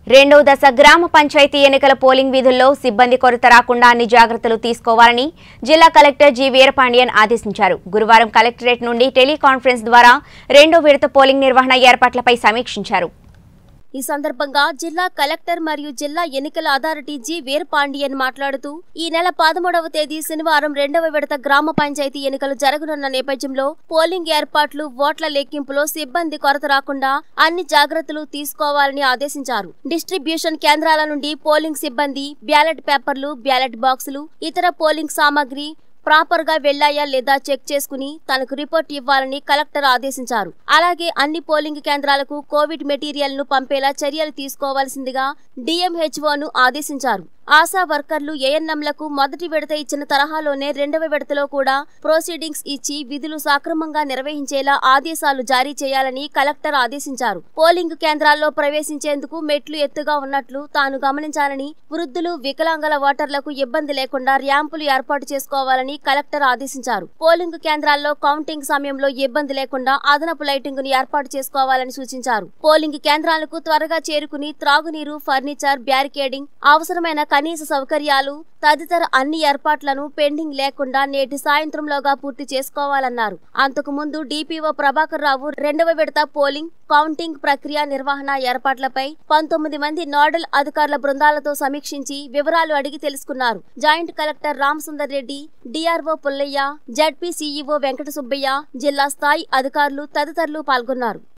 రెండవ దశ గ్రామ పంచాయతీ ఎన్నికల పోలింగ్ విధుల్లో సిబ్బంది కొరత రాకుండా అన్ని జాగ్రత్తలు తీసుకోవాలని జిల్లా కలెక్టర్ జి వీరపాండియన్ ఆదేశించారు గురువారం కలెక్టరేట్ నుండి టెలికాన్ఫరెన్స్ ద్వారా రెండో విడత పోలింగ్ నిర్వహణ ఏర్పాట్లపై సమీక్షించారు ఈ సందర్భంగా జిల్లా కలెక్టర్ మరియు జిల్లా ఎన్నికల అథారిటీ జి వీరపాండియన్ మాట్లాడుతూ ఈ నెల పదమూడవ తేదీ శనివారం రెండవ విడత గ్రామ పంచాయతీ ఎన్నికలు జరగనున్న నేపథ్యంలో పోలింగ్ ఏర్పాట్లు ఓట్ల లెక్కింపులో సిబ్బంది కొరత రాకుండా అన్ని జాగ్రత్తలు తీసుకోవాలని ఆదేశించారు డిస్ట్రిబ్యూషన్ కేంద్రాల నుండి పోలింగ్ సిబ్బంది బ్యాలెట్ పేపర్లు బ్యాలెట్ బాక్సులు ఇతర పోలింగ్ సామాగ్రి ప్రాపర్ గా వెళ్లాయా లేదా చెక్ చేసుకుని తనకు రిపోర్ట్ ఇవ్వాలని కలెక్టర్ ఆదేశించారు అలాగే అన్ని పోలింగ్ కేంద్రాలకు కోవిడ్ మెటీరియల్ ను పంపేలా చర్యలు తీసుకోవాల్సిందిగా డిఎంహెచ్ఓను ఆదేశించారు ఆశా వర్కర్లు ఏఎన్ఎంలకు మొదటి విడత ఇచ్చిన తరహాలోనే రెండవ విడతలో కూడా ప్రొసీడింగ్స్ ఇచ్చి విధులు సక్రమంగా నిర్వహించేలా ఆదేశాలు జారీ చేయాలని కలెక్టర్ ఆదేశించారు పోలింగ్ కేంద్రాల్లో ప్రవేశించేందుకు మెట్లు ఎత్తుగా ఉన్నట్లు తాను గమనించాలని వృద్ధులు వికలాంగుల ఓటర్లకు ఇబ్బంది లేకుండా ర్యాంపులు ఏర్పాటు చేసుకోవాలని కలెక్టర్ ఆదేశించారు పోలింగ్ కేంద్రాల్లో కౌంటింగ్ సమయంలో ఇబ్బంది లేకుండా అదనపు లైటింగ్ ను ఏర్పాటు చేసుకోవాలని సూచించారు పోలింగ్ కేంద్రాలకు త్వరగా చేరుకుని త్రాగునీరు ఫర్నిచర్ బ్యారికేడింగ్ అవసరమైన కనీస సౌకర్యాలు తదితర అన్ని ఏర్పాట్లను పెండింగ్ లేకుండా నేటి సాయంత్రంలోగా పూర్తి చేసుకోవాలన్నారు అంతకు ముందు డిపిఓ ప్రభాకర్ రావు రెండవ విడత పోలింగ్ కౌంటింగ్ ప్రక్రియ నిర్వహణ ఏర్పాట్లపై పంతొమ్మిది మంది నోడల్ అధికారుల బృందాలతో సమీక్షించి వివరాలు అడిగి తెలుసుకున్నారు joint collector Ramasundar Reddy DRO Pullaiah ZP CEO Venkata Subbaiah జిల్లా స్థాయి అధికారులు తదితరులు పాల్గొన్నారు